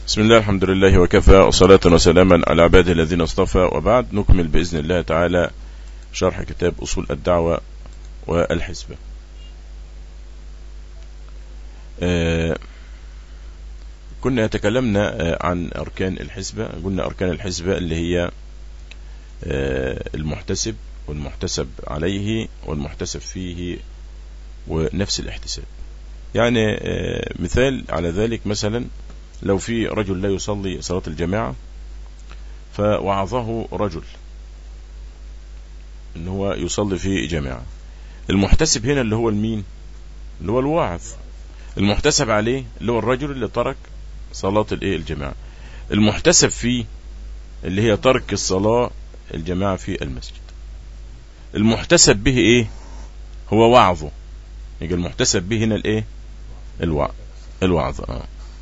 بسم الله الحمد لله وكفى وصلاة وسلاما على عباده الذين اصطفى وبعد نكمل بإذن الله تعالى شرح كتاب أصول الدعوة والحسبة آه كنا تكلمنا آه عن أركان الحسبة قلنا أركان الحسبة اللي هي آه المحتسب والمحتسب عليه والمحتسب فيه ونفس الاحتساب يعني آه مثال على ذلك مثلا لو في رجل لا يصلي صلاة الجماعة فوعظه رجل ان هو يصلي في جماعة المحتسب هنا اللي هو المين اللي هو الواعظ المحتسب عليه اللي هو الرجل اللي ترك صلاة الايه الجماعة المحتسب فيه اللي هي ترك الصلاة الجماعة في المسجد المحتسب به ايه هو وعظه يبقى المحتسب به هنا الايه الوعظ الوعظ اه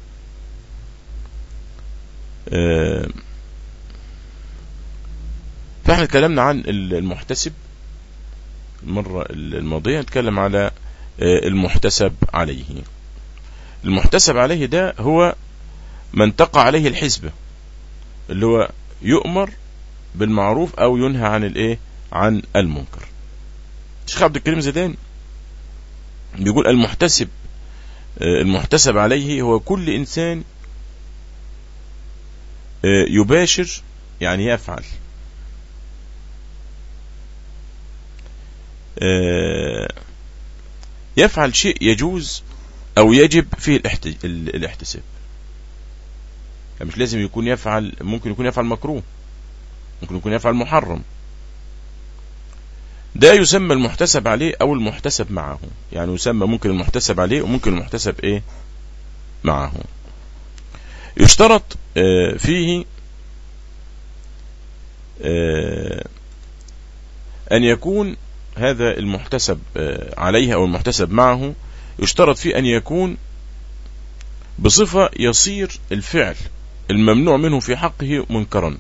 فاحنا اتكلمنا عن المحتسب المرة الماضية نتكلم على المحتسب عليه المحتسب عليه ده هو من تقع عليه الحسبة اللي هو يؤمر بالمعروف او ينهى عن الايه عن المنكر الشيخ عبد الكريم زيدان بيقول المحتسب المحتسب عليه هو كل انسان يباشر يعني يفعل يفعل شيء يجوز او يجب فيه الاحتساب يعني مش لازم يكون يفعل ممكن يكون يفعل مكروه ممكن يكون يفعل محرم ده يسمى المحتسب عليه او المحتسب معه يعني يسمى ممكن المحتسب عليه وممكن المحتسب ايه معه يشترط فيه أن يكون هذا المحتسب عليه أو المحتسب معه يشترط فيه أن يكون بصفة يصير الفعل الممنوع منه في حقه منكرا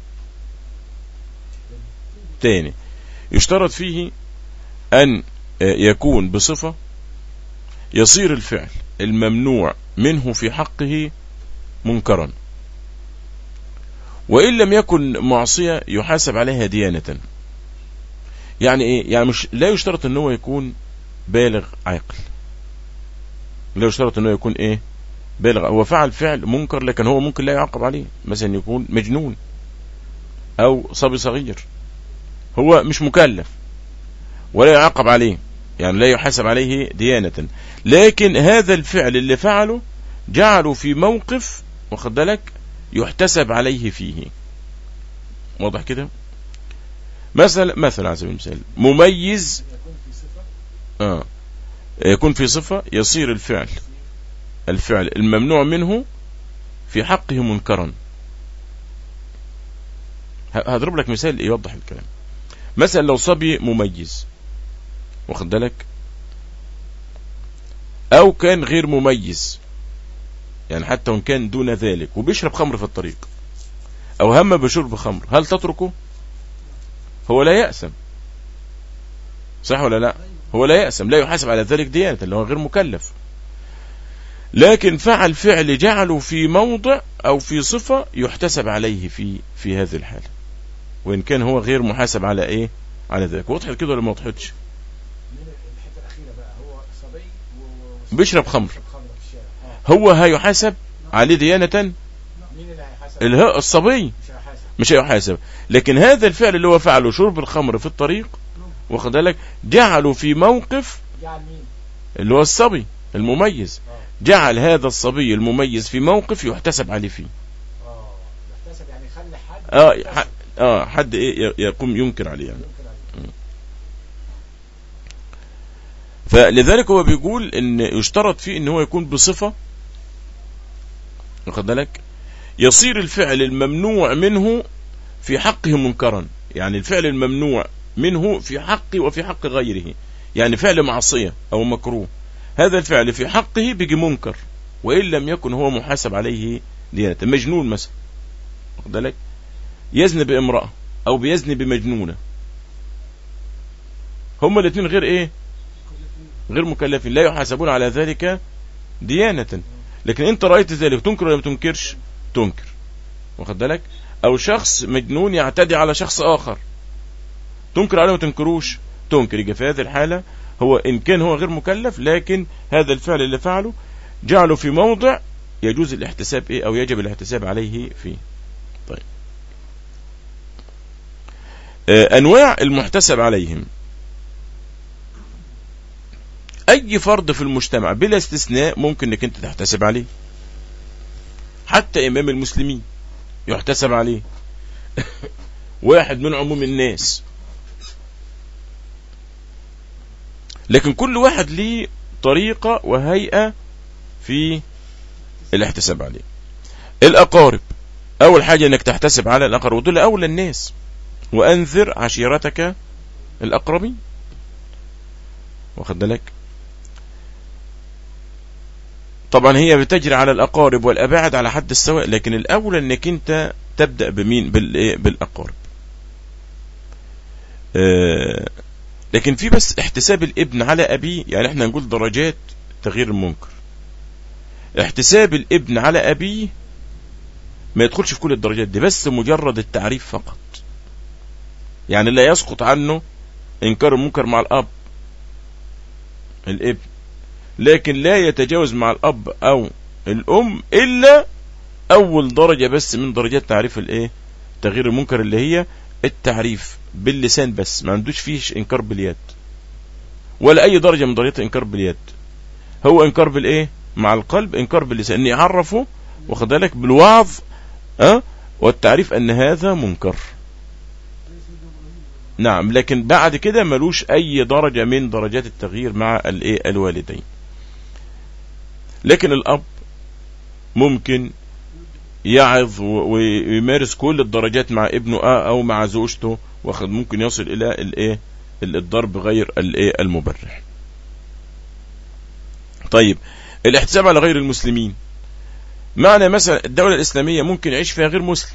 تاني يشترط فيه أن يكون بصفة يصير الفعل الممنوع منه في حقه منكرا وإن لم يكن معصية يحاسب عليها ديانة يعني إيه يعني مش لا يشترط أن هو يكون بالغ عاقل لا يشترط أن هو يكون إيه بالغ هو فعل فعل منكر لكن هو ممكن لا يعاقب عليه مثلا يكون مجنون أو صبي صغير هو مش مكلف ولا يعاقب عليه يعني لا يحاسب عليه ديانة لكن هذا الفعل اللي فعله جعله في موقف واخد بالك يحتسب عليه فيه واضح كده مثلا مثلا على سبيل المثال مميز آه يكون في صفة يصير الفعل الفعل الممنوع منه في حقه منكرا هضرب لك مثال يوضح الكلام مثلا لو صبي مميز واخد بالك او كان غير مميز يعني حتى وان كان دون ذلك وبيشرب خمر في الطريق او هم بشرب خمر هل تتركه هو لا يأسم صح ولا لا هو لا يأسم لا يحاسب على ذلك ديانة اللي هو غير مكلف لكن فعل فعل جعله في موضع او في صفة يحتسب عليه في في هذه الحالة وان كان هو غير محاسب على ايه على ذلك وضحت كده ولا ما وضحتش بيشرب خمر هو هيحاسب عليه ديانة اللي هو الصبي مش هيحاسب لكن هذا الفعل اللي هو فعله شرب الخمر في الطريق واخد بالك جعله في موقف اللي هو الصبي المميز جعل هذا الصبي المميز في موقف يحتسب عليه فيه اه اه حد ايه يقوم ينكر عليه يعني فلذلك هو بيقول ان يشترط فيه ان هو يكون بصفة واخد بالك يصير الفعل الممنوع منه في حقه منكرا يعني الفعل الممنوع منه في حقه وفي حق غيره يعني فعل معصية او مكروه هذا الفعل في حقه بيجي منكر وإن لم يكن هو محاسب عليه ديانة مجنون مثلا واخد بالك يزني بامرأة او بيزني بمجنونة هما الاثنين غير ايه غير مكلفين لا يحاسبون على ذلك ديانة لكن انت رأيت ذلك تنكر ولا ما تنكرش تنكر واخد بالك او شخص مجنون يعتدي على شخص اخر تنكر عليه ما تنكروش تنكر يبقى في هذه الحالة هو ان كان هو غير مكلف لكن هذا الفعل اللي فعله جعله في موضع يجوز الاحتساب ايه او يجب الاحتساب عليه فيه طيب آه، انواع المحتسب عليهم اي فرد في المجتمع بلا استثناء ممكن انك انت تحتسب عليه حتى امام المسلمين يحتسب عليه واحد من عموم الناس لكن كل واحد ليه طريقة وهيئة في الاحتساب عليه الأقارب أول حاجة أنك تحتسب على الأقارب ودول أولى الناس وأنذر عشيرتك الأقربين واخد بالك طبعا هي بتجري على الأقارب والأباعد على حد السواء لكن الأولى أنك أنت تبدأ بمين بالأقارب آه لكن في بس احتساب الابن على أبيه يعني احنا نقول درجات تغيير المنكر احتساب الابن على أبيه ما يدخلش في كل الدرجات دي بس مجرد التعريف فقط يعني لا يسقط عنه انكار المنكر مع الاب الابن لكن لا يتجاوز مع الاب او الام الا اول درجة بس من درجات تعريف الايه تغيير المنكر اللي هي التعريف باللسان بس ما عندوش فيه انكار باليد ولا اي درجة من درجات انكار باليد هو انكار بالايه مع القلب انكار باللسان ان يعرفه واخد بالك بالوعظ أه؟ والتعريف ان هذا منكر نعم لكن بعد كده ملوش اي درجة من درجات التغيير مع الايه الوالدين لكن الاب ممكن يعظ ويمارس كل الدرجات مع ابنه او مع زوجته واخد ممكن يصل الى الايه الضرب غير الايه المبرح طيب الاحتساب على غير المسلمين معنى مثلا الدولة الإسلامية ممكن يعيش فيها غير مسلم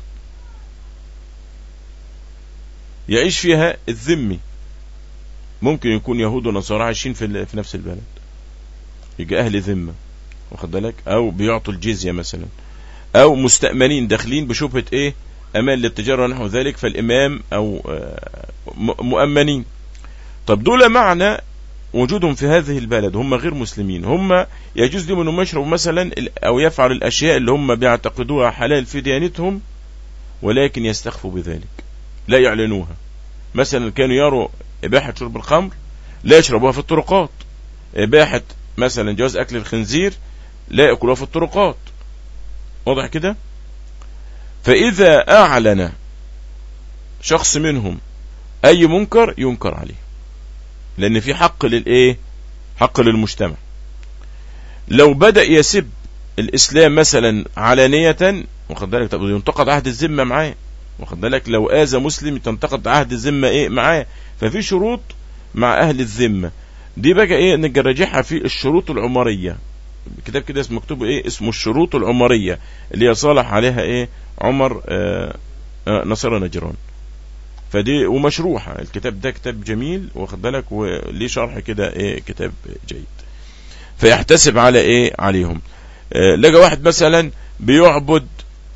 يعيش فيها الذمي ممكن يكون يهود ونصارى عايشين في, في نفس البلد يجي أهل ذمة واخد بالك أو بيعطوا الجزية مثلا أو مستأمنين داخلين بشبهة إيه أمان للتجارة ونحو ذلك فالإمام أو آه، مؤمنين طب دول معنى وجودهم في هذه البلد هم غير مسلمين هم يجوز لهم انهم يشربوا مثلا او يفعلوا الاشياء اللي هم بيعتقدوها حلال في ديانتهم ولكن يستخفوا بذلك لا يعلنوها مثلا كانوا يروا اباحه شرب الخمر لا يشربوها في الطرقات اباحه مثلا جواز اكل الخنزير لا ياكلوها في الطرقات واضح كده فاذا اعلن شخص منهم اي منكر ينكر عليه لان في حق للايه حق للمجتمع لو بدأ يسب الاسلام مثلا علانية واخد بالك طب ينتقد عهد الذمة معاه واخد بالك لو آذى مسلم تنتقد عهد الذمة ايه معاه ففي شروط مع اهل الذمة دي بقى ايه نرجعها في الشروط العمرية كتاب كده اسمه مكتوب ايه اسمه الشروط العمرية اللي يصالح عليها ايه عمر آه آه نصر نجران فدي ومشروحة الكتاب ده كتاب جميل واخد بالك وليه شرح كده ايه كتاب جيد فيحتسب على ايه عليهم آه لقى واحد مثلا بيعبد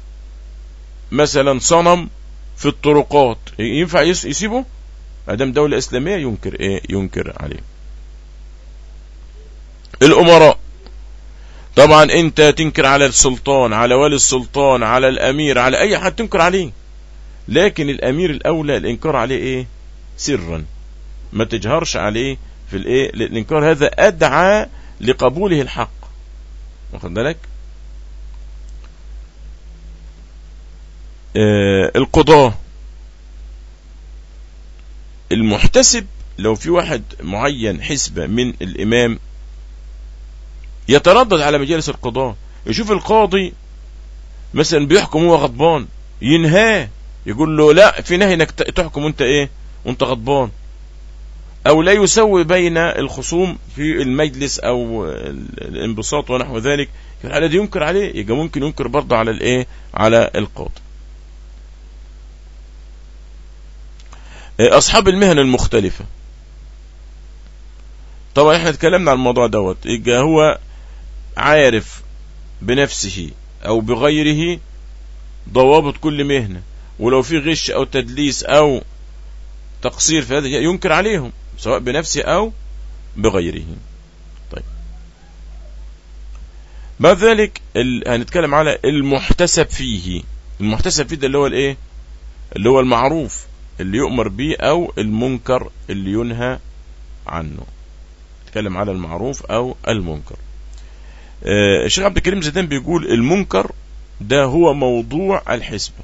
مثلا صنم في الطرقات ينفع يسيبه ادام دولة اسلامية ينكر ايه ينكر عليه الامراء طبعا انت تنكر على السلطان على والي السلطان على الامير على اي حد تنكر عليه لكن الامير الاولى الانكار عليه ايه سرا ما تجهرش عليه في الايه الانكار هذا ادعى لقبوله الحق واخد بالك آه القضاة المحتسب لو في واحد معين حسبة من الإمام يتردد على مجالس القضاء يشوف القاضي مثلا بيحكم هو غضبان ينهاه يقول له لا في نهي انك تحكم وانت ايه وانت غضبان او لا يسوي بين الخصوم في المجلس او الانبساط ونحو ذلك في الحالة دي ينكر عليه يبقى ممكن ينكر برضه على الايه على القاضي اصحاب المهن المختلفة طبعا احنا اتكلمنا عن الموضوع دوت يبقى هو عارف بنفسه او بغيره ضوابط كل مهنة ولو في غش او تدليس او تقصير في هذا ينكر عليهم سواء بنفسه او بغيره طيب بعد ذلك هنتكلم على المحتسب فيه المحتسب فيه ده اللي هو الايه اللي هو المعروف اللي يؤمر به او المنكر اللي ينهى عنه نتكلم على المعروف او المنكر آه الشيخ عبد الكريم زيدان بيقول المنكر ده هو موضوع الحسبة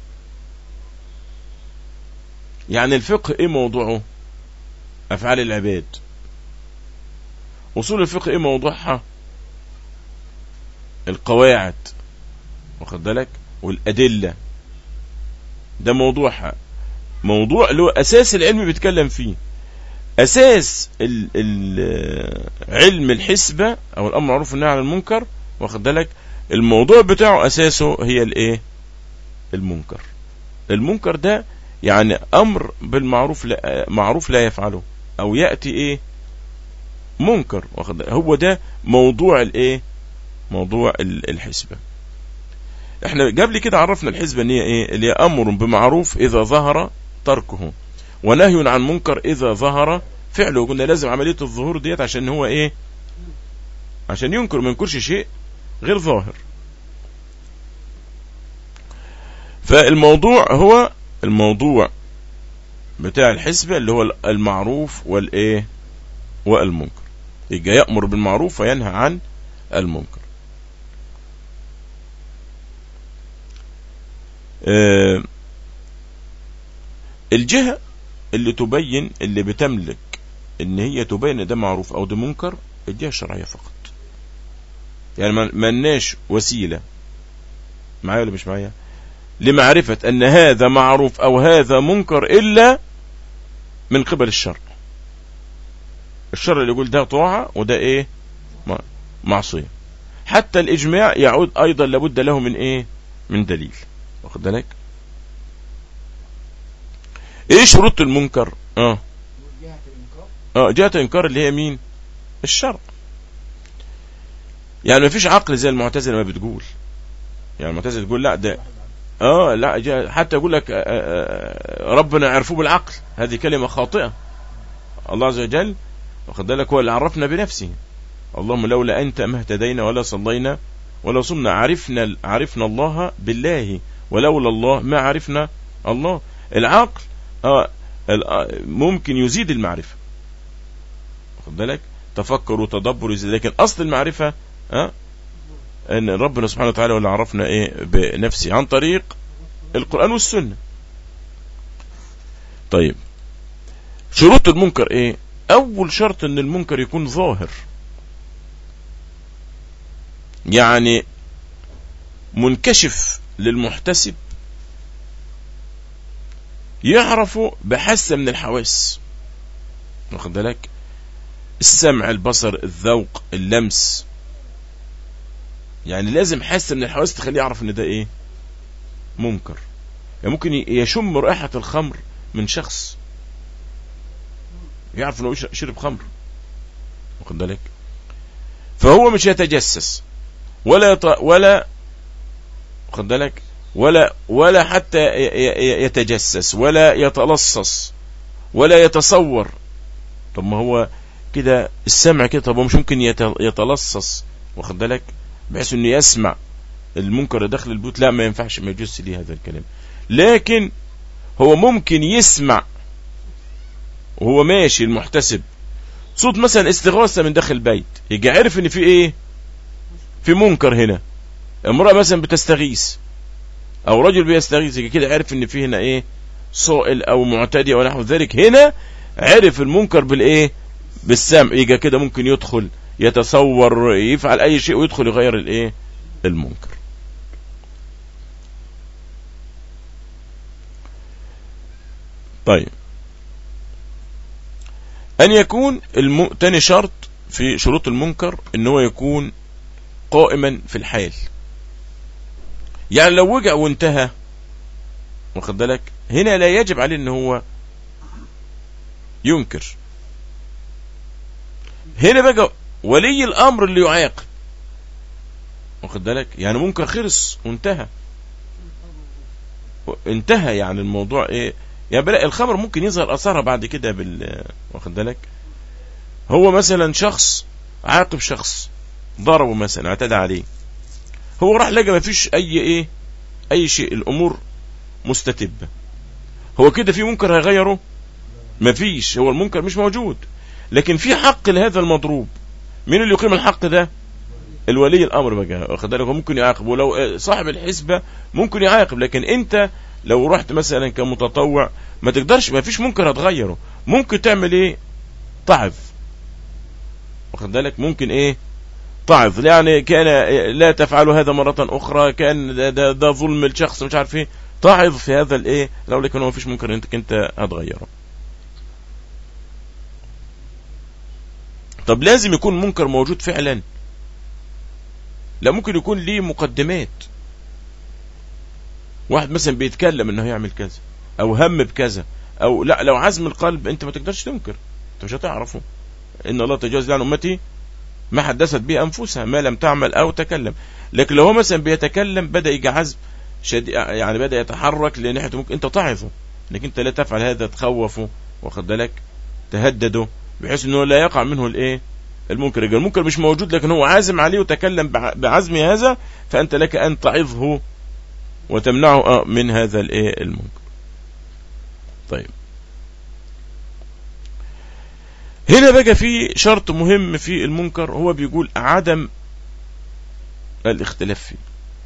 يعني الفقه ايه موضوعه افعال العباد اصول الفقه ايه موضوعها القواعد واخد بالك والادله ده موضوعها موضوع اللي هو اساس العلم بيتكلم فيه اساس ال ال علم الحسبه او الامر معروف والنهي عن المنكر واخد بالك الموضوع بتاعه اساسه هي الايه المنكر المنكر ده يعني امر بالمعروف لا معروف لا يفعله او ياتي ايه منكر واخد هو ده موضوع الايه موضوع الحسبه احنا قبل كده عرفنا الحسبه ان هي ايه اللي هي امر بمعروف اذا ظهر تركه ونهي عن منكر اذا ظهر فعله قلنا لازم عمليه الظهور ديت عشان هو ايه عشان ينكر ما ينكرش شيء غير ظاهر فالموضوع هو الموضوع بتاع الحسبة اللي هو المعروف والايه والمنكر يجي يأمر بالمعروف وينهى عن المنكر آه الجهة اللي تبين اللي بتملك ان هي تبين ده معروف او ده منكر الجهة الشرعية فقط يعني ما لناش وسيلة معايا ولا مش معايا لمعرفة ان هذا معروف او هذا منكر الا من قبل الشرع الشرع اللي يقول ده طاعة وده ايه معصية حتى الاجماع يعود ايضا لابد له من ايه من دليل واخد بالك ايه شروط المنكر اه اه جهة الانكار اللي هي مين الشرع يعني ما فيش عقل زي المعتزله ما بتقول يعني المعتزله تقول لا ده اه لا حتى يقول لك آه آه ربنا عرفوه بالعقل هذه كلمه خاطئه الله عز وجل واخد بالك هو اللي عرفنا بنفسه اللهم لولا انت ما اهتدينا ولا صلينا ولا صمنا عرفنا عرفنا الله بالله ولولا الله ما عرفنا الله العقل آه ممكن يزيد المعرفه واخد بالك تفكر وتدبر يزيد لكن اصل المعرفه ها ان ربنا سبحانه وتعالى اللي عرفنا ايه بنفسه عن طريق القرآن والسنة طيب شروط المنكر ايه اول شرط ان المنكر يكون ظاهر يعني منكشف للمحتسب يعرفه بحاسة من الحواس واخد بالك السمع البصر الذوق اللمس يعني لازم حاسه من الحواس تخليه يعرف ان ده ايه منكر يعني ممكن يشم رائحة الخمر من شخص يعرف انه شرب خمر واخد بالك فهو مش يتجسس ولا يط... ولا واخد بالك ولا ولا حتى يتجسس ولا يتلصص ولا يتصور طب ما هو كده السمع كده طب هو مش ممكن يتلصص واخد بالك بحيث انه يسمع المنكر داخل البيوت لا ما ينفعش ما يجوز ليه هذا الكلام لكن هو ممكن يسمع وهو ماشي المحتسب صوت مثلا استغاثة من داخل البيت يجي عارف ان في ايه في منكر هنا امرأة مثلا بتستغيث او رجل بيستغيث يجي كده عارف ان في هنا ايه صائل او معتدي او نحو ذلك هنا عرف المنكر بالايه بالسمع يجي كده ممكن يدخل يتصور يفعل اي شيء ويدخل يغير الايه المنكر طيب ان يكون الم... تاني شرط في شروط المنكر ان هو يكون قائما في الحال يعني لو وجع وانتهى واخد بالك هنا لا يجب عليه ان هو ينكر هنا بقى ولي الامر اللي يعاقب واخد بالك يعني منكر خلص وانتهى انتهى يعني الموضوع ايه يعني بلا الخمر ممكن يظهر اثرها بعد كده بال واخد بالك هو مثلا شخص عاقب شخص ضربه مثلا اعتدى عليه هو راح لقى ما فيش اي ايه اي شيء الامور مستتبه هو كده في منكر هيغيره ما فيش هو المنكر مش موجود لكن في حق لهذا المضروب مين اللي يقيم الحق ده الولي الامر بقى واخد بالك ممكن يعاقب ولو صاحب الحسبه ممكن يعاقب لكن انت لو رحت مثلا كمتطوع ما تقدرش ما فيش منكر هتغيره ممكن تعمل ايه تعظ واخد بالك ممكن ايه تعظ يعني كان لا تفعل هذا مرة أخرى كان ده, ده, ده ظلم الشخص مش عارف ايه تعظ في هذا الايه لو لكن ما فيش منكر انت انت هتغيره طب لازم يكون منكر موجود فعلا لا ممكن يكون ليه مقدمات واحد مثلا بيتكلم انه هيعمل كذا او هم بكذا او لا لو عزم القلب انت ما تقدرش تنكر انت مش هتعرفه ان الله تجاوز عن امتي ما حدثت به انفسها ما لم تعمل او تكلم لكن لو هو مثلا بيتكلم بدا يجي عزم شد يعني بدا يتحرك لناحيه ممكن انت تعظه انك انت لا تفعل هذا تخوفه واخد بالك تهدده بحيث انه لا يقع منه الايه المنكر المنكر مش موجود لكن هو عازم عليه وتكلم بعزم هذا فانت لك ان تعظه وتمنعه من هذا الايه المنكر طيب هنا بقى في شرط مهم في المنكر هو بيقول عدم الاختلاف فيه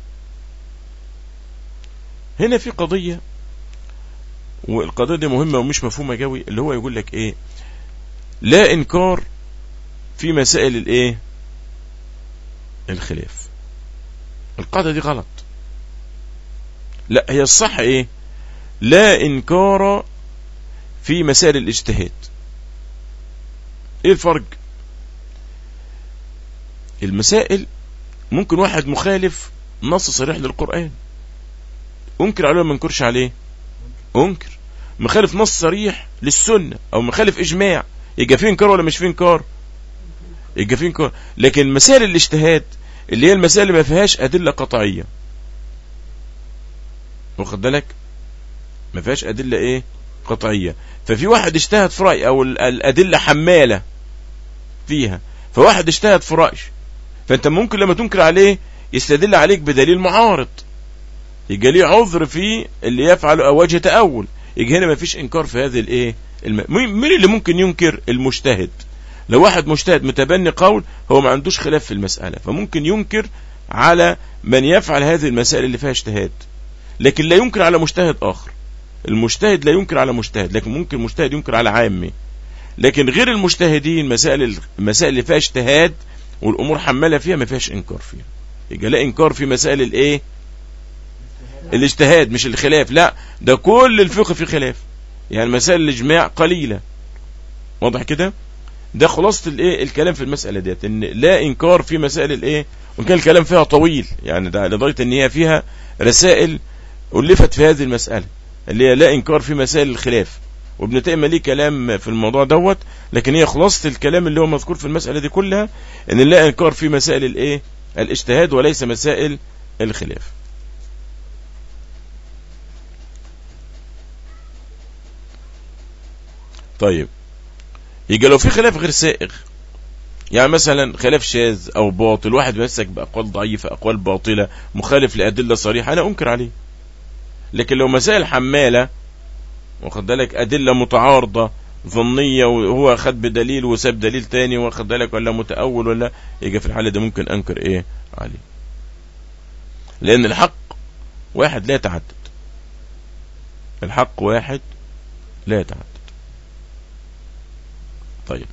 هنا في قضية والقضية دي مهمة ومش مفهومة قوي اللي هو يقول لك ايه لا انكار في مسائل الايه الخلاف القاعدة دي غلط لا هي الصح ايه لا انكار في مسائل الاجتهاد ايه الفرق المسائل ممكن واحد مخالف نص صريح للقرآن انكر عليه ما انكرش عليه انكر مخالف نص صريح للسنة او مخالف اجماع يبقى فيه انكار ولا مش فيه انكار يبقى فيه انكار لكن مسائل الاجتهاد اللي هي المسائل اللي ما فيهاش ادله قطعيه واخد بالك ما فيهاش ادله ايه قطعيه ففي واحد اجتهد في راي او الادله حماله فيها فواحد اجتهد في راي فانت ممكن لما تنكر عليه يستدل عليك بدليل معارض يجي ليه عذر في اللي يفعل او وجه تاول يجي هنا ما فيش انكار في هذه الايه الم... مين اللي ممكن ينكر المجتهد لو واحد مجتهد متبني قول هو ما عندوش خلاف في المسألة فممكن ينكر على من يفعل هذه المسائل اللي فيها اجتهاد لكن لا ينكر على مجتهد آخر المجتهد لا ينكر على مجتهد لكن ممكن مجتهد ينكر على عامي لكن غير المجتهدين مسائل المسائل اللي فيها اجتهاد والامور حماله فيها ما فيهاش انكار فيها يبقى لا انكار في مسائل الايه الاجتهاد مش الخلاف لا ده كل الفقه في خلاف يعني مسائل الاجماع قليله واضح كده ده خلاصة الايه الكلام في المسألة ديت ان لا انكار في مسائل الايه وان كان الكلام فيها طويل يعني ده لدرجة ان هي فيها رسائل ألفت في هذه المسألة اللي هي لا انكار في مسائل الخلاف وابن تيمية ليه كلام في الموضوع دوت لكن هي خلاصة الكلام اللي هو مذكور في المسألة دي كلها ان لا انكار في مسائل الايه الاجتهاد وليس مسائل الخلاف طيب يبقى لو في خلاف غير سائغ يعني مثلا خلاف شاذ او باطل واحد مسك باقوال ضعيفه اقوال باطله مخالف لادله صريحه انا انكر عليه لكن لو مسائل حماله واخد بالك ادله متعارضه ظنيه وهو خد بدليل وساب دليل تاني واخد بالك ولا متاول ولا يجي في الحاله دي ممكن انكر ايه عليه لان الحق واحد لا يتعدد الحق واحد لا يتعدد طيب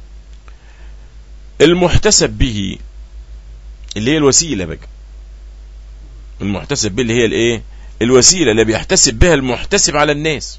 المحتسب به اللي هي الوسيلة بقى المحتسب به اللي هي الايه الوسيلة اللي بيحتسب بها المحتسب على الناس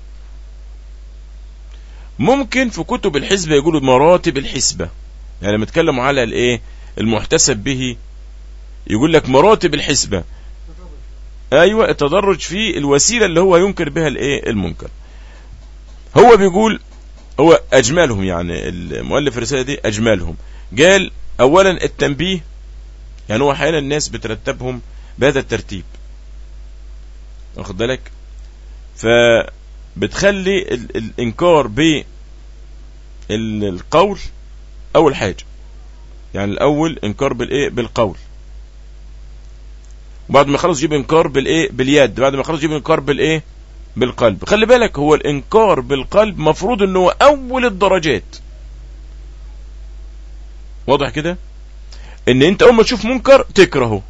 ممكن في كتب الحسبة يقولوا مراتب الحسبة يعني لما يتكلموا على الايه المحتسب به يقول لك مراتب الحسبة ايوه التدرج في الوسيلة اللي هو ينكر بها الايه المنكر هو بيقول هو أجملهم يعني المؤلف الرسالة دي أجملهم قال أولا التنبيه يعني هو أحيانا الناس بترتبهم بهذا الترتيب واخد بالك فبتخلي ال- الانكار بالقول اول حاجه يعني الاول انكار بالايه بالقول وبعد ما يخلص يجيب انكار بالايه باليد بعد ما يخلص يجيب انكار بالايه بالقلب خلي بالك هو الانكار بالقلب مفروض انه هو اول الدرجات واضح كده ان انت اول ما تشوف منكر تكرهه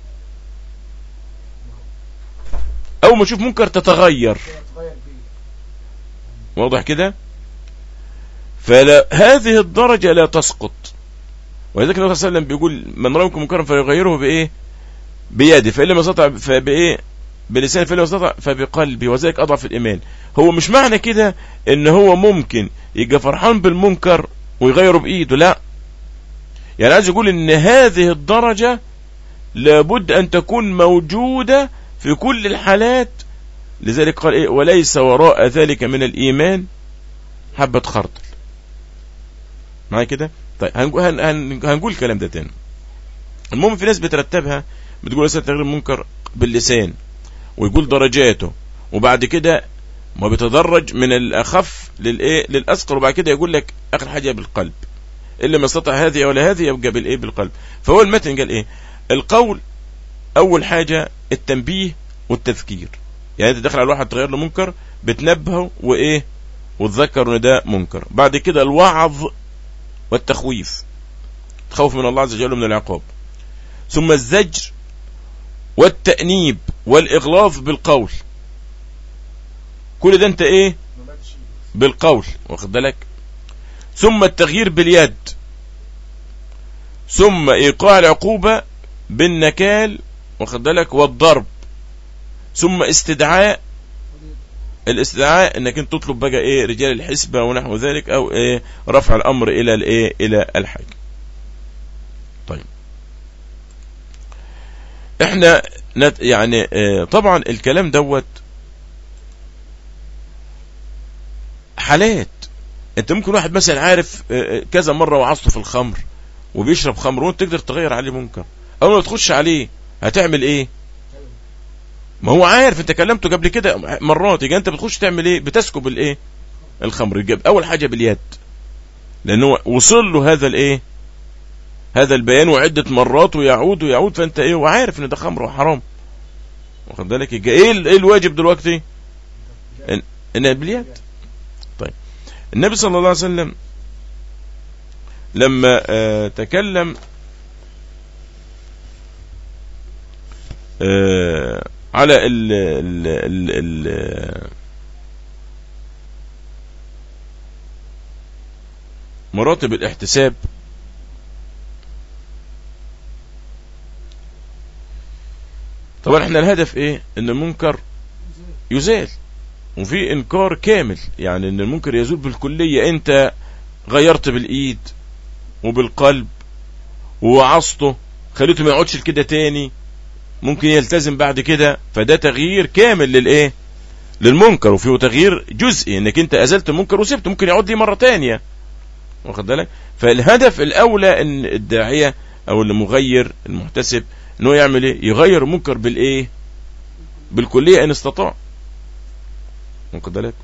اول ما تشوف منكر تتغير تغير بيه واضح كده فلا هذه الدرجة لا تسقط ولذلك النبي صلى الله عليه وسلم بيقول من رأى منكم منكرا فيغيره بإيه بيده فإن لم يستطع فبإيه بلسانه فإن لم يستطع فبقلبه وذلك أضعف الإيمان هو مش معنى كده إن هو ممكن يبقى فرحان بالمنكر ويغيره بإيده لا يعني عايز يقول إن هذه الدرجة لابد أن تكون موجودة في كل الحالات لذلك قال إيه وليس وراء ذلك من الإيمان حبة خردل معايا كده طيب هنقول, هن هن هنقول الكلام ده تاني المهم في ناس بترتبها بتقول مثلا تغيير المنكر باللسان ويقول درجاته وبعد كده ما بيتدرج من الاخف للايه للاثقل وبعد كده يقول لك اخر حاجه بالقلب اللي ما استطاع هذه ولا هذه يبقى بالايه بالقلب فهو المتن قال ايه القول اول حاجه التنبيه والتذكير يعني انت داخل على واحد تغير له منكر بتنبهه وايه وتذكر ان ده منكر بعد كده الوعظ والتخويف تخوف من الله عز وجل من العقاب ثم الزجر والتأنيب والإغلاظ بالقول كل ده انت ايه ما ماتش بالقول واخد بالك ثم التغيير باليد ثم ايقاع العقوبة بالنكال واخد بالك والضرب ثم استدعاء الاستدعاء انك انت تطلب بقى ايه رجال الحسبة ونحو ذلك او ايه رفع الامر الى الايه الى الحاج طيب احنا نت يعني اه طبعا الكلام دوت حالات انت ممكن واحد مثلا عارف اه اه كذا مرة وعصته في الخمر وبيشرب خمر وانت تقدر تغير عليه منكر اول ما تخش عليه هتعمل ايه ما هو عارف انت كلمته قبل كده مرات يبقى انت بتخش تعمل ايه بتسكب الايه الخمر يجب اول حاجه باليد لانه وصل له هذا الايه هذا البيان وعده مرات ويعود ويعود فانت ايه وعارف ان ده خمر وحرام واخد بالك يبقى ايه ال- ايه الواجب دلوقتي ان, إن باليد طيب النبي صلى الله عليه وسلم لما آه تكلم آه على ال ال ال ال مراتب الاحتساب طبعا احنا الهدف ايه ان المنكر يزال وفي انكار كامل يعني ان المنكر يزول بالكلية انت غيرت بالايد وبالقلب ووعظته خليته ما يقعدش كده تاني ممكن يلتزم بعد كده فده تغيير كامل للايه للمنكر وفيه تغيير جزئي انك انت ازلت المنكر وسبته ممكن يعود لي مره تانية واخد بالك فالهدف الاولى ان الداعيه او المغير المحتسب انه يعمل ايه يغير المنكر بالايه بالكليه ان استطاع واخد بالك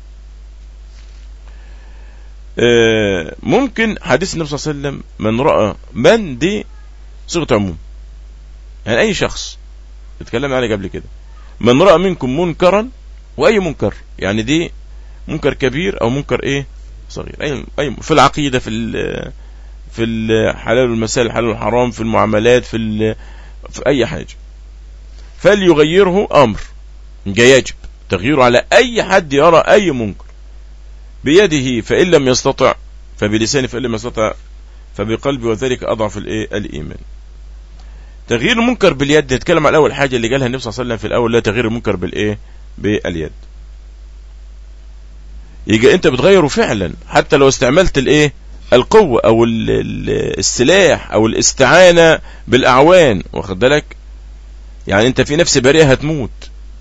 آه، ممكن حديث النبي صلى الله عليه وسلم من راى من دي صيغه عموم يعني اي شخص اتكلمنا عليه قبل كده من راى منكم منكرا واي منكر يعني دي منكر كبير او منكر ايه صغير اي اي في العقيده في ال- في الحلال والمسائل الحلال والحرام في المعاملات في ال- في اي حاجه فليغيره امر يجب تغييره على اي حد يرى اي منكر بيده فان لم يستطع فبلسانه فان لم يستطع فبقلبه وذلك اضعف الايه الايمان تغيير المنكر باليد نتكلم على اول حاجه اللي قالها النبي صلى الله عليه وسلم في الاول لا تغيير المنكر بالايه باليد يجي انت بتغيره فعلا حتى لو استعملت الايه القوة او ال- ال- السلاح او الاستعانة بالاعوان واخد بالك يعني انت في نفس بريئة هتموت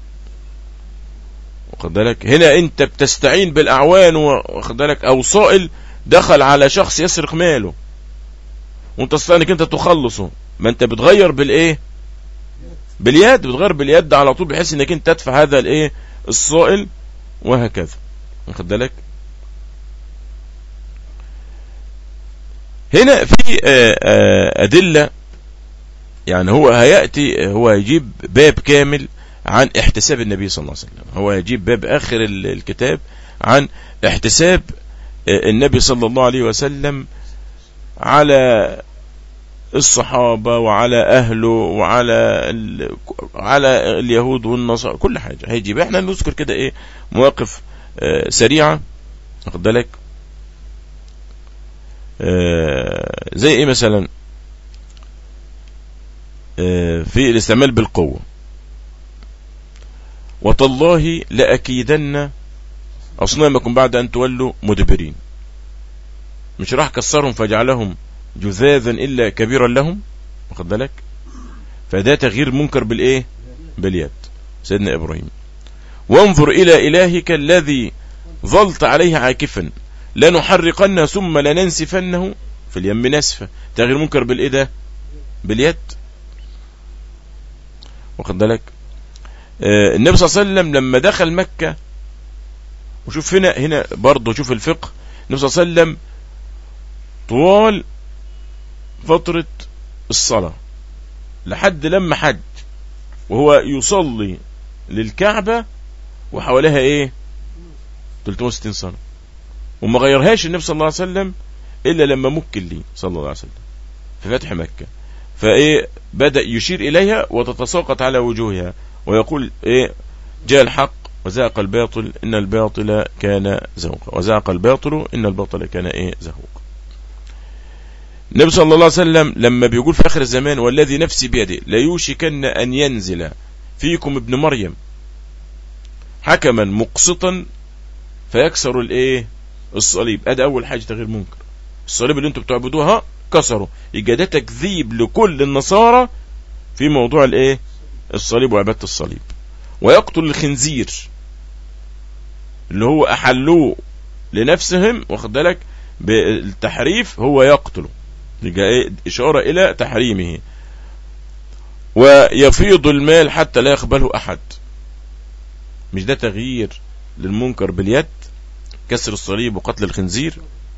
واخد بالك هنا انت بتستعين بالاعوان واخد بالك او صائل دخل على شخص يسرق ماله وانت تستطيع انك انت تخلصه ما انت بتغير بالايه باليد بتغير باليد على طول بحيث انك انت تدفع هذا الايه الصائل وهكذا واخد بالك هنا في آه، آه، أدلة يعني هو هيأتي هو هيجيب باب كامل عن احتساب النبي صلى الله عليه وسلم هو هيجيب باب آخر ال- الكتاب عن احتساب آه، النبي صلى الله عليه وسلم على الصحابة وعلى أهله وعلى ال... على اليهود والنصارى كل حاجة هيجيب احنا نذكر كده ايه مواقف آه، سريعة واخد بالك آه، زي ايه مثلا آه، في الاستعمال بالقوة وتالله لأكيدن أصنامكم بعد أن تولوا مدبرين مش راح كسرهم فجعلهم جذاذا إلا كبيرا لهم واخد بالك فده تغيير منكر بالإيه باليد سيدنا إبراهيم وانظر إلى إلهك الذي ظلت عليه عاكفا لنحرقن ثم لننسفنه في اليم نسفة تغيير منكر بالإيه ده باليد واخد بالك آه النبي صلى الله عليه وسلم لما دخل مكة وشوف هنا هنا برضه شوف الفقه النبي صلى الله عليه وسلم طوال فترة الصلاة لحد لما حج وهو يصلي للكعبة وحواليها ايه 360 سنة وما غيرهاش النبي صلى الله عليه وسلم الا لما مكن لي صلى الله عليه وسلم في فتح مكة فايه بدأ يشير اليها وتتساقط على وجوهها ويقول ايه جاء الحق وزاق الباطل ان الباطل كان زهوقا وزاق الباطل ان الباطل كان ايه زهوقا النبي صلى الله عليه وسلم لما بيقول في اخر الزمان والذي نفسي بيده ليوشكن ان ينزل فيكم ابن مريم حكما مقسطا فيكسر الايه الصليب ادي اول حاجه تغيير منكر الصليب اللي انتم بتعبدوها كسروا يبقى ده تكذيب لكل النصارى في موضوع الايه الصليب وعباده الصليب ويقتل الخنزير اللي هو احلوه لنفسهم واخد بالك بالتحريف هو يقتله يبقى ايه اشاره الى تحريمه ويفيض المال حتى لا يقبله احد مش ده تغيير للمنكر باليد كسر الصليب وقتل الخنزير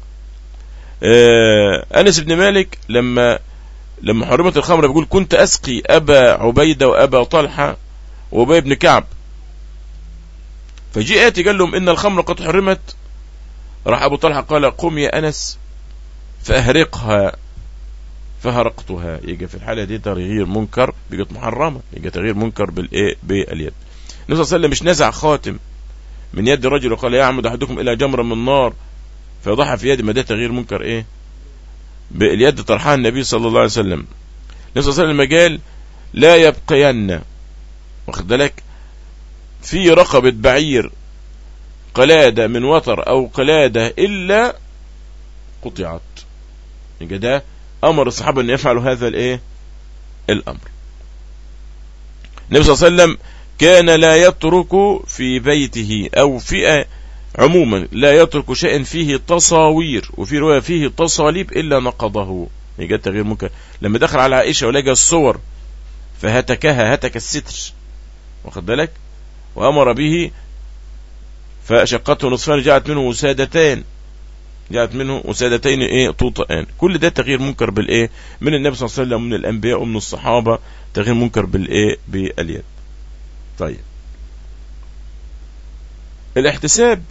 آه انس بن مالك لما لما حرمت الخمر بيقول كنت اسقي ابا عبيده وابا طلحه وابي بن كعب فجاء اتي قال لهم ان الخمر قد حرمت راح ابو طلحه قال قم يا انس فاهرقها فهرقتها يجي في الحاله دي تغيير منكر بقت محرمه يجي تغيير منكر بالايه باليد النبي صلى الله عليه وسلم مش نزع خاتم من يد رجل وقال يعمد احدكم الى جمره من نار فيضعها في يدي ما ده تغيير منكر ايه باليد طرحها النبي صلى الله عليه وسلم النبي صلى الله عليه وسلم قال لا يبقين واخد بالك في رقبة بعير قلادة من وتر أو قلادة إلا قطعت يبقى ده أمر الصحابة أن يفعلوا هذا الإيه الأمر النبي صلى الله عليه وسلم كان لا يترك في بيته أو في عموما لا يترك شيء فيه تصاوير وفي رواية فيه تصاليب إلا نقضه يبقى تغيير ممكن لما دخل على عائشة ولقى الصور فهتكها هتك الستر واخد بالك وأمر به فشقته نصفان جاءت منه وسادتان جاءت منه وسادتين ايه طوطئان كل ده تغيير منكر بالايه من النبي صلى الله عليه وسلم ومن الانبياء ومن الصحابه تغيير منكر بالايه باليد طيب الاحتساب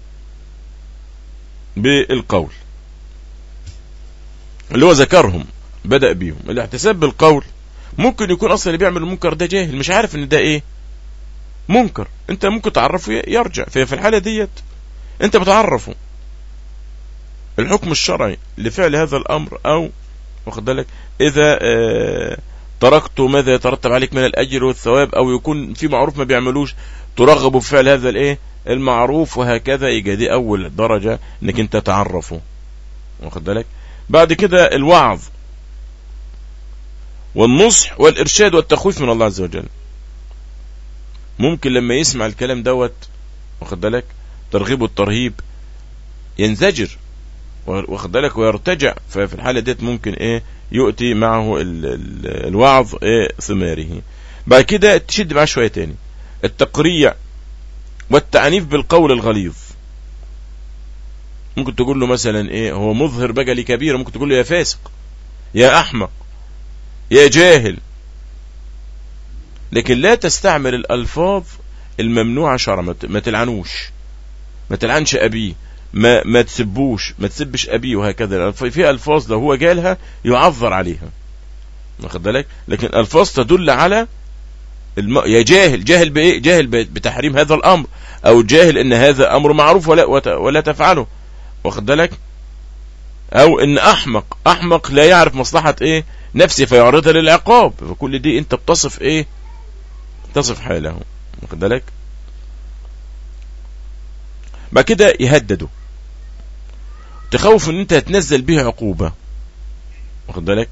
بالقول اللي هو ذكرهم بدأ بيهم الاحتساب بالقول ممكن يكون اصلا اللي بيعمل المنكر ده جاهل مش عارف ان ده ايه منكر انت ممكن تعرفه يرجع في في الحالة ديت انت بتعرفه الحكم الشرعي لفعل هذا الامر او واخد بالك اذا اه تركته ماذا يترتب عليك من الاجر والثواب او يكون في معروف ما بيعملوش ترغب في فعل هذا الايه المعروف وهكذا يجي دي اول درجة انك انت تعرفه واخد بالك بعد كده الوعظ والنصح والارشاد والتخويف من الله عز وجل ممكن لما يسمع الكلام دوت واخد بالك ترغيب والترهيب ينزجر واخد بالك ويرتجع ففي الحالة ديت ممكن ايه يؤتي معه ال ال الوعظ ايه ثماره بعد كده تشد معاه شويه تاني التقريع والتعنيف بالقول الغليظ ممكن تقول له مثلا ايه هو مظهر بقى لكبيره ممكن تقول له يا فاسق يا احمق يا جاهل لكن لا تستعمل الالفاظ الممنوعه شرعا ما تلعنوش ما تلعنش ابيه ما ما تسبوش ما تسبش ابيه وهكذا في الفاظ لو هو جالها يعذر عليها واخد بالك لكن الفاظ تدل على الم... يا جاهل جاهل بايه جاهل بتحريم هذا الامر او جاهل ان هذا امر معروف ولا ولا تفعله واخد بالك او ان احمق احمق لا يعرف مصلحة ايه نفسه فيعرضها للعقاب فكل دي انت بتصف ايه تصف حاله واخد بالك بعد كده يهددوا تخوف ان انت هتنزل به عقوبة واخد بالك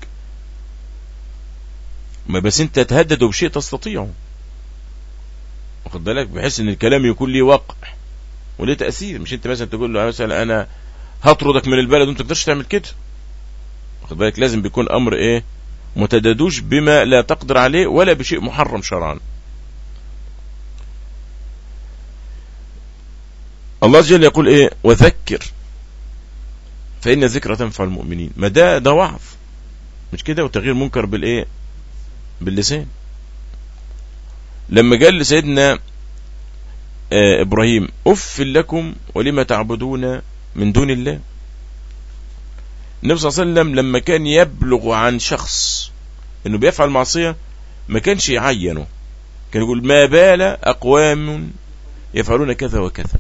ما بس انت تهدده بشيء تستطيعه واخد بالك بحيث ان الكلام يكون ليه وقع وليه تأثير مش انت مثلا تقول له مثلا انا هطردك من البلد وانت تقدرش تعمل كده واخد بالك لازم بيكون امر ايه متدادوش بما لا تقدر عليه ولا بشيء محرم شرعا الله عز وجل يقول ايه وذكر فإن الذكرى تنفع المؤمنين ما ده ده وعظ مش كده وتغيير منكر بالايه باللسان لما قال لسيدنا آه ابراهيم اف لكم ولما تعبدون من دون الله النبي صلى الله عليه وسلم لما كان يبلغ عن شخص انه بيفعل معصية ما كانش يعينه كان يقول ما بال اقوام يفعلون كذا وكذا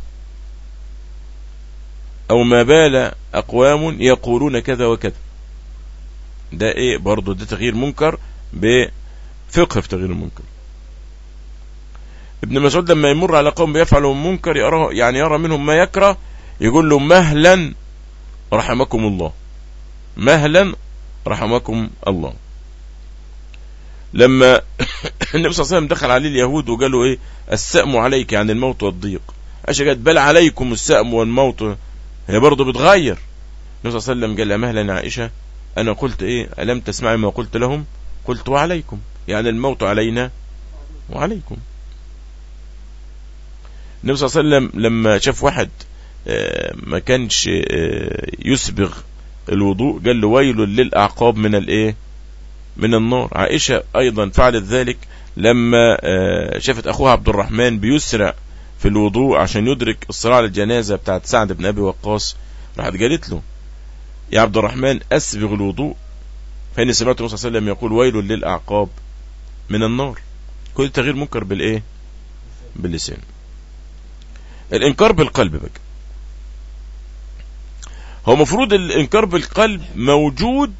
او ما بال اقوام يقولون كذا وكذا ده ايه برضه ده تغيير منكر بفقه في تغيير المنكر ابن مسعود لما يمر على قوم بيفعلوا منكر يرى يعني يرى منهم ما يكره يقول له مهلا رحمكم الله مهلا رحمكم الله لما النبي صلى الله عليه وسلم دخل عليه اليهود وقالوا ايه السأم عليك يعني الموت والضيق عائشة قالت بل عليكم السأم والموت هي برضه بتغير النبي صلى الله عليه وسلم قال لها مهلا عائشة انا قلت ايه ألم تسمعي ما قلت لهم قلت وعليكم يعني الموت علينا وعليكم النبي صلى الله عليه وسلم لما شاف واحد ما كانش يسبغ الوضوء قال له ويل للأعقاب من الايه من النار عائشة ايضا فعلت ذلك لما شافت اخوها عبد الرحمن بيسرع في الوضوء عشان يدرك الصراع الجنازة بتاعت سعد بن ابي وقاص راحت قالت له يا عبد الرحمن اسبغ الوضوء فاني سمعت النبي صلى الله عليه وسلم يقول ويل للاعقاب من النار كل تغيير منكر بالايه باللسان الانكار بالقلب بقى هو مفروض الانكار بالقلب موجود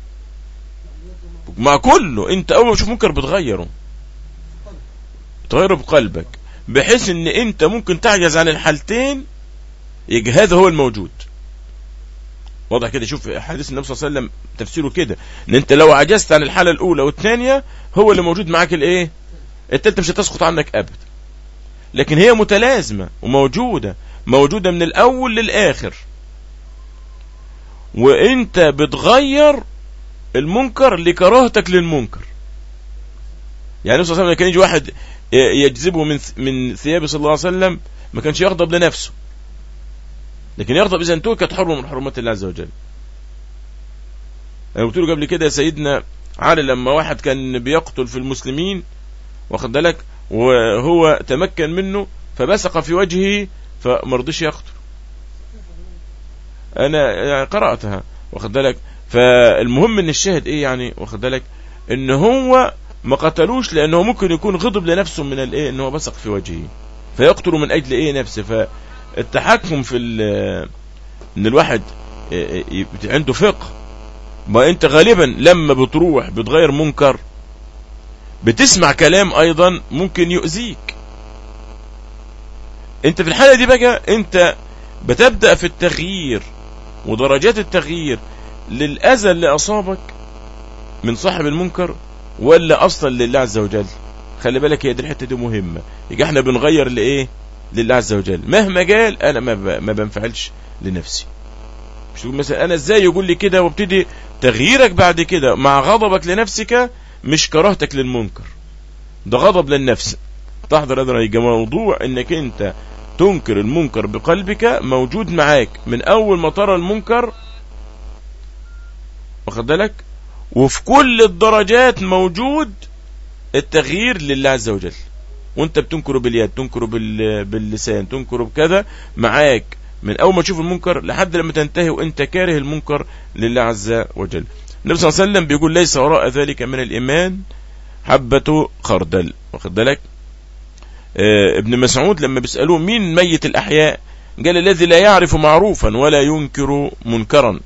مع كله انت اول ما تشوف منكر بتغيره تغيره بقلبك بحيث ان انت ممكن تعجز عن الحالتين يجي هذا هو الموجود واضح كده شوف حديث النبي صلى الله عليه وسلم تفسيره كده ان انت لو عجزت عن الحاله الاولى والثانيه هو اللي موجود معاك الايه الثالثه مش هتسقط عنك ابدا لكن هي متلازمه وموجوده موجوده من الاول للاخر وانت بتغير المنكر لكراهتك للمنكر يعني النبي صلى الله عليه وسلم كان يجي واحد يجذبه من من ثيابه صلى الله عليه وسلم ما كانش يغضب لنفسه لكن يغضب اذا انتهكت حرمه من حرمات الله عز وجل انا قلت له قبل كده يا سيدنا علي لما واحد كان بيقتل في المسلمين واخد بالك وهو تمكن منه فبصق في وجهه فمرضيش يقتل انا يعني قراتها واخد بالك فالمهم ان الشاهد ايه يعني واخد بالك ان هو ما قتلوش لانه ممكن يكون غضب لنفسه من الايه ان هو بصق في وجهه فيقتل من اجل ايه نفسه فالتحكم في ان الواحد عنده فقه ما انت غالبا لما بتروح بتغير منكر بتسمع كلام ايضا ممكن يؤذيك انت في الحالة دي بقى انت بتبدأ في التغيير ودرجات التغيير للأذى اللي أصابك من صاحب المنكر ولا أصلا لله عز وجل خلي بالك هي دي الحتة دي مهمة يجي احنا بنغير لإيه لله عز وجل مهما قال أنا ما, ب... ما بنفعلش لنفسي مش تقول مثلا أنا إزاي يقول لي كده وابتدي تغييرك بعد كده مع غضبك لنفسك مش كراهتك للمنكر ده غضب للنفس تحضر هذا يبقى موضوع انك انت تنكر المنكر بقلبك موجود معاك من اول ما ترى المنكر واخد بالك وفي كل الدرجات موجود التغيير لله عز وجل وانت بتنكره باليد تنكره بال... باللسان تنكره بكذا معاك من اول ما تشوف المنكر لحد لما تنتهي وانت كاره المنكر لله عز وجل النبي صلى الله عليه وسلم بيقول ليس وراء ذلك من الايمان حبة خردل واخد بالك آه ابن مسعود لما بيسألوه مين ميت الأحياء قال الذي لا يعرف معروفا ولا ينكر منكرا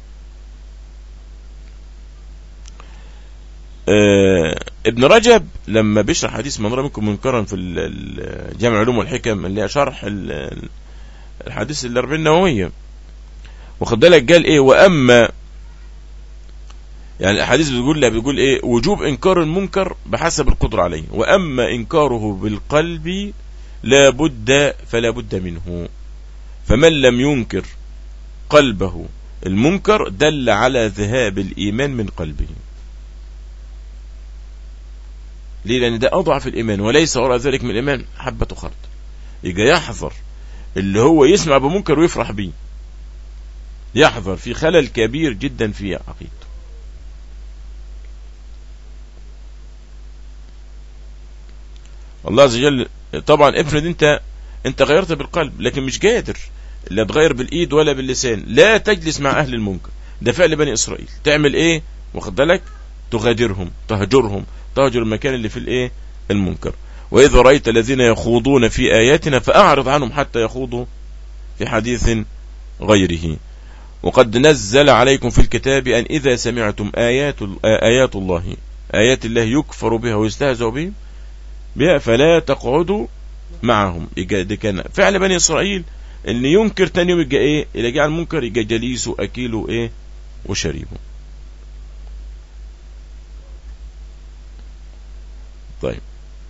آه ابن رجب لما بيشرح حديث من رأى منكم منكرا في جامع العلوم والحكم اللي هي شرح الحديث الأربعين النووية واخد بالك قال ايه واما يعني الاحاديث بتقول لا بيقول ايه وجوب انكار المنكر بحسب القدره عليه واما انكاره بالقلب لا بد فلا بد منه فمن لم ينكر قلبه المنكر دل على ذهاب الايمان من قلبه ليه لان ده اضعف الايمان وليس وراء ذلك من الايمان حبه خرد يجي يحذر اللي هو يسمع بمنكر ويفرح بيه يحذر في خلل كبير جدا في عقيدته الله عز وجل طبعا افرض انت انت غيرت بالقلب لكن مش قادر لا تغير بالايد ولا باللسان لا تجلس مع اهل المنكر ده فعل بني اسرائيل تعمل ايه واخد بالك تغادرهم تهجرهم تهجر المكان اللي في الايه المنكر واذا رايت الذين يخوضون في اياتنا فاعرض عنهم حتى يخوضوا في حديث غيره وقد نزل عليكم في الكتاب ان اذا سمعتم ايات ايات الله ايات الله يكفر بها ويستهزأ بهم بها فلا تقعدوا معهم دي كان فعل بني اسرائيل ان ينكر تاني يوم يجي ايه اللي جاء المنكر يجي جليسه اكيله ايه وشريبه طيب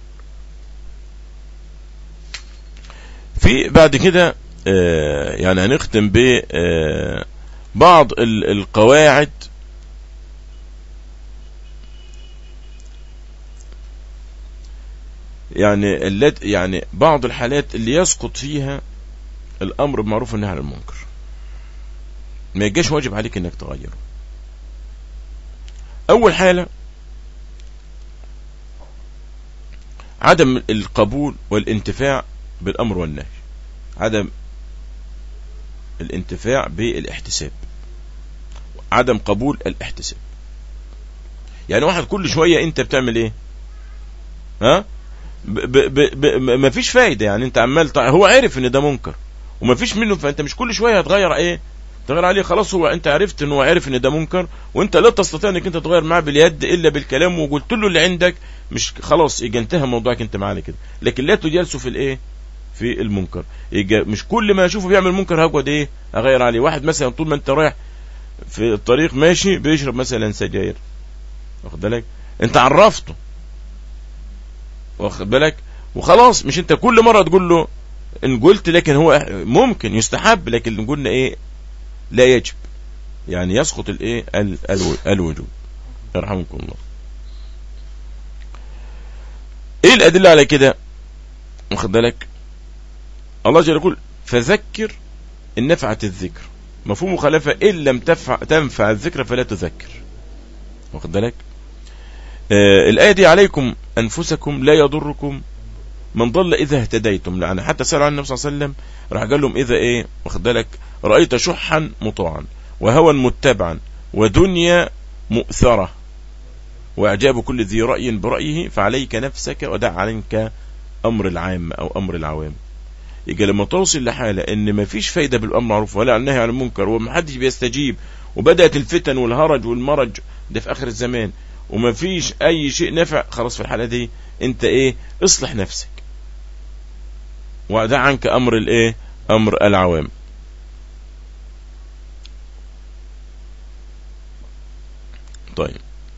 في بعد كده آه يعني هنختم ب آه بعض القواعد يعني اللت يعني بعض الحالات اللي يسقط فيها الامر بمعروف والنهي عن المنكر ما يجيش واجب عليك انك تغيره اول حاله عدم القبول والانتفاع بالامر والنهي عدم الانتفاع بالاحتساب عدم قبول الاحتساب يعني واحد كل شويه انت بتعمل ايه ها ما فيش فايده يعني انت عمال هو عارف ان ده منكر وما فيش منه فانت مش كل شويه هتغير ايه تغير عليه خلاص هو انت عرفت ان هو عارف ان ده منكر وانت لا تستطيع انك انت تغير معاه باليد الا بالكلام وقلت له اللي عندك مش خلاص يجي انتهى موضوعك انت معانا كده لكن لا تجالسه في الايه في المنكر يجي مش كل ما اشوفه بيعمل منكر هقعد ايه اغير عليه واحد مثلا طول ما انت رايح في الطريق ماشي بيشرب مثلا سجاير واخد بالك انت عرفته واخد بالك وخلاص مش انت كل مره تقول له ان قلت لكن هو ممكن يستحب لكن قلنا ايه لا يجب يعني يسقط الايه الوجوب يرحمكم الله ايه الادله على كده واخد بالك الله جل يقول فذكر ان نفعت الذكر مفهوم مخالفه ان لم تنفع تنفع الذكر فلا تذكر واخد بالك آه الايه دي عليكم انفسكم لا يضركم من ضل اذا اهتديتم لان حتى سأل عن النبي صلى الله عليه وسلم راح قال لهم اذا ايه واخد بالك رايت شحا مطاعا وهوى متبعا ودنيا مؤثره واعجاب كل ذي راي برايه فعليك نفسك ودع عنك امر العام او امر العوام يجي لما توصل لحاله ان ما فيش فايده بالامر معروف ولا عن النهي عن المنكر ومحدش بيستجيب وبدات الفتن والهرج والمرج ده في اخر الزمان وما فيش اي شيء نفع خلاص في الحاله دي انت ايه اصلح نفسك ودع عنك امر الايه امر العوام طيب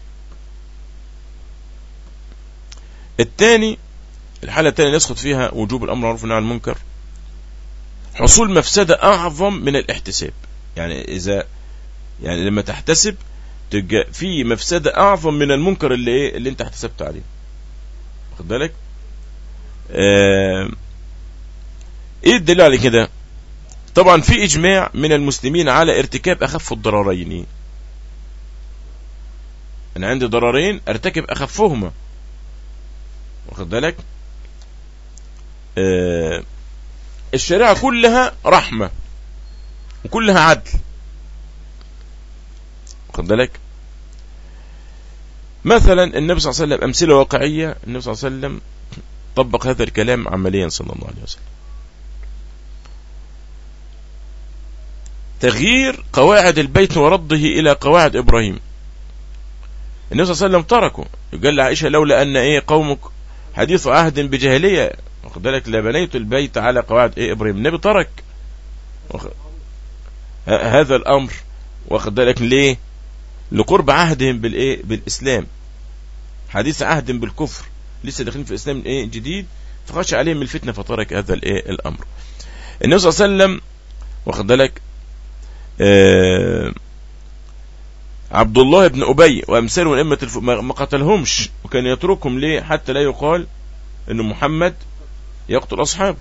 الثاني الحالة الثانية يسقط فيها وجوب الأمر معروف والنهي عن المنكر حصول مفسدة أعظم من الاحتساب يعني إذا يعني لما تحتسب تبقى في مفسدة أعظم من المنكر اللي إيه اللي أنت احتسبت عليه واخد بالك آه ايه الدليل على كده طبعا في اجماع من المسلمين على ارتكاب اخف الضررين انا عندي ضررين ارتكب اخفهما واخد بالك آه الشريعة كلها رحمة وكلها عدل واخد بالك مثلا النبي صلى الله عليه وسلم أمثلة واقعية النبي صلى الله عليه وسلم طبق هذا الكلام عمليا صلى الله عليه وسلم تغيير قواعد البيت ورده إلى قواعد إبراهيم النبي صلى الله عليه وسلم تركه قال لعائشة لولا أن إيه قومك حديث عهد بجاهلية واخد بالك لبنيت البيت على قواعد إيه إبراهيم النبي ترك هذا الأمر واخد بالك ليه لقرب عهدهم بالإيه بالإسلام حديث عهد بالكفر لسه داخلين في الإسلام إيه جديد فخش عليهم الفتنة فترك هذا الإيه الأمر النبي صلى الله عليه وسلم واخد بالك آه عبد الله بن أبي وأمثاله من أئمة الف... ما قتلهمش وكان يتركهم ليه حتى لا يقال أن محمد يقتل أصحابه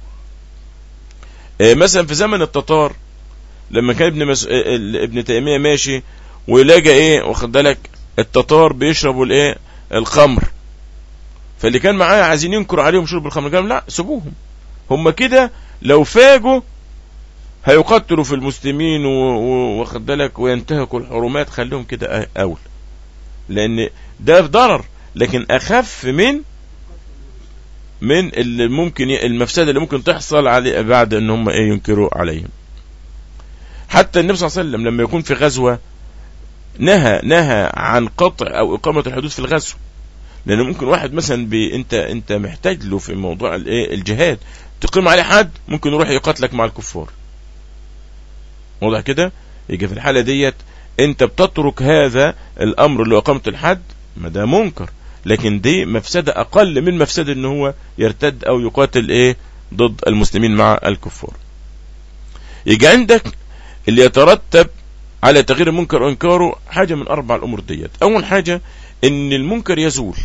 آه مثلا في زمن التتار لما كان ابن مس... ابن تيمية ماشي ويلاقى ايه واخد بالك التتار بيشربوا الايه الخمر فاللي كان معاه عايزين ينكروا عليهم شرب الخمر قال لا سيبوهم هم كده لو فاجوا هيقتلوا في المسلمين واخد بالك وينتهكوا الحرمات خليهم كده اول لان ده في ضرر لكن اخف من من اللي ممكن المفسده اللي ممكن تحصل عليه بعد ان هم ايه ينكروا عليهم حتى النبي صلى الله عليه وسلم لما يكون في غزوه نهى نهى عن قطع او اقامه الحدود في الغزو لان ممكن واحد مثلا بي انت انت محتاج له في موضوع الايه الجهاد تقيم عليه حد ممكن يروح يقاتلك مع الكفار واضح كده يجي في الحاله ديت انت بتترك هذا الامر اللي اقامه الحد ما ده منكر لكن دي مفسده اقل من مفسده ان هو يرتد او يقاتل ايه ضد المسلمين مع الكفار يجي عندك اللي يترتب على تغيير المنكر وانكاره حاجه من اربع الامور ديت اول حاجه ان المنكر يزول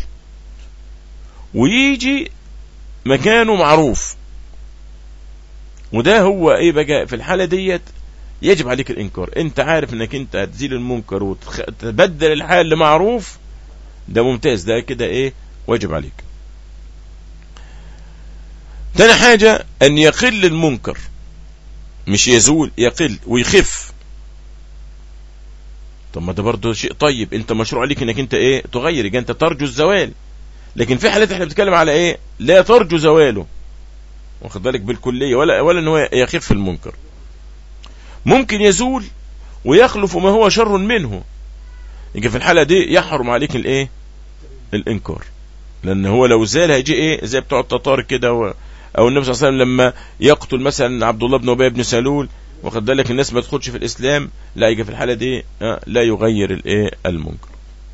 ويجي مكانه معروف وده هو ايه بقى في الحاله ديت يجب عليك الانكار انت عارف انك انت هتزيل المنكر وتبدل الحال لمعروف ده ممتاز ده كده ايه واجب عليك تاني حاجة ان يقل المنكر مش يزول يقل ويخف طب ما ده برضه شيء طيب انت مشروع عليك انك انت ايه تغير يبقى انت ترجو الزوال لكن في حالات احنا بنتكلم على ايه لا ترجو زواله واخد بالك بالكليه ولا ولا ان هو يخف المنكر ممكن يزول ويخلف ما هو شر منه يجي في الحالة دي يحرم عليك الايه الانكار لان هو لو زال هيجي ايه زي بتوع التتار كده و... او النبي صلى الله عليه وسلم لما يقتل مثلا عبد الله بن ابي بن سلول واخد بالك الناس ما تدخلش في الاسلام لا يجي في الحالة دي لا يغير الايه المنكر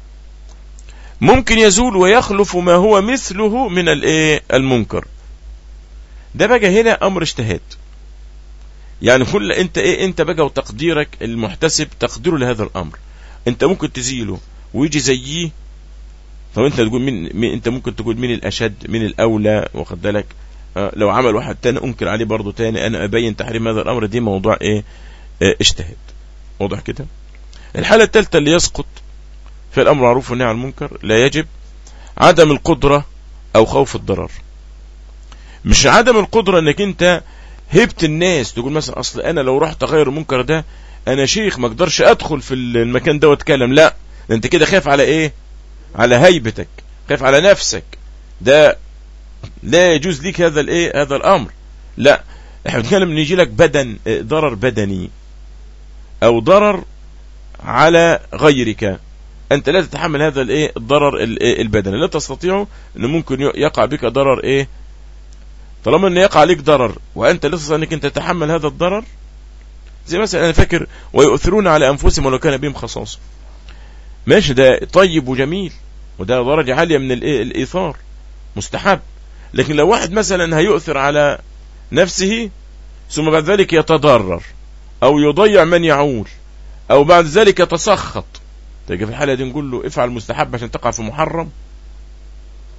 ممكن يزول ويخلف ما هو مثله من الايه المنكر ده بقى هنا امر اجتهاد يعني كل انت ايه انت بقى وتقديرك المحتسب تقديره لهذا الامر انت ممكن تزيله ويجي زيه طب انت تقول مين, مين انت ممكن تقول مين الاشد مين الاولى واخد بالك اه لو عمل واحد تاني انكر عليه برضه تاني انا ابين تحريم هذا الامر دي موضوع ايه اه اجتهاد واضح كده الحاله الثالثه اللي يسقط في الامر معروف والنهي عن المنكر لا يجب عدم القدره او خوف الضرر مش عدم القدره انك انت هبت الناس تقول مثلا اصل انا لو رحت اغير المنكر ده انا شيخ ما اقدرش ادخل في المكان ده واتكلم لا ده انت كده خايف على ايه على هيبتك خايف على نفسك ده لا يجوز ليك هذا الايه هذا الامر لا احنا بنتكلم ان يجي لك بدن ضرر بدني او ضرر على غيرك انت لا تتحمل هذا الايه الضرر البدني لا تستطيع ان ممكن يقع بك ضرر ايه طالما ان يقع عليك ضرر وانت لا تستطيع انك انت تتحمل هذا الضرر زي مثلا انا فاكر ويؤثرون على انفسهم ولو كان بهم خصاصه ماشي ده طيب وجميل وده درجه عاليه من الايثار مستحب لكن لو واحد مثلا هيؤثر على نفسه ثم بعد ذلك يتضرر او يضيع من يعول او بعد ذلك يتسخط تيجي في الحاله دي نقول له افعل مستحب عشان تقع في محرم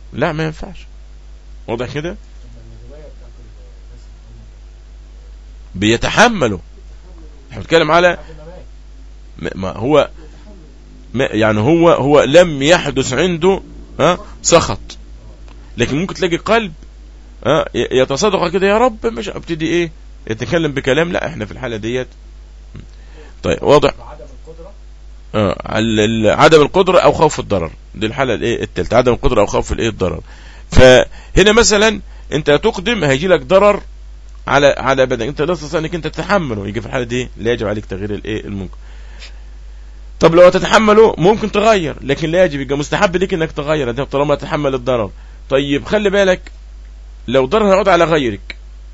لا ما ينفعش واضح كده لما الرواية بتاعت الناس اللي هم بيتحملوا احنا بنتكلم على قبل ما مات ما ما هو ما يعني هو هو لم يحدث عنده ها سخط لكن ممكن تلاقي قلب ها ي- يتصدق كده يا رب مش ابتدي ايه يتكلم بكلام لا احنا في الحاله ديت طيب واضح بعدم القدرة اه على ال- عدم القدره او خوف الضرر دي الحاله الايه الثالثه عدم القدره او خوف الايه الضرر فهنا مثلا انت تقدم هيجي لك ضرر على على بدنك انت لا تستطيع انك انت تتحمله يجي في الحاله دي لا يجب عليك تغيير الايه المنكر طب لو تتحمله ممكن تغير لكن لا يجب يبقى مستحب ليك انك تغير انت طالما تتحمل الضرر طيب خلي بالك لو ضرر هيعود على غيرك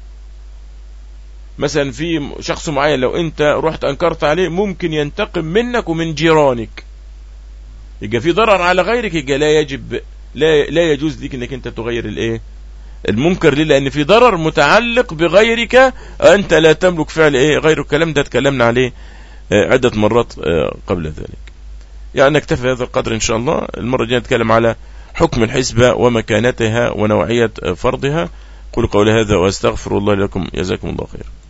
مثلا في شخص معين لو انت رحت انكرت عليه ممكن ينتقم منك ومن جيرانك يبقى في ضرر على غيرك يبقى لا يجب لا لا يجوز لك انك انت تغير الايه المنكر ليه لان في ضرر متعلق بغيرك انت لا تملك فعل ايه غير الكلام ده اتكلمنا عليه آه، عدة مرات آه، قبل ذلك يعني نكتفي هذا القدر ان شاء الله المرة الجاية نتكلم على حكم الحسبة ومكانتها ونوعية آه، فرضها قل قولي هذا واستغفر الله لكم جزاكم الله خير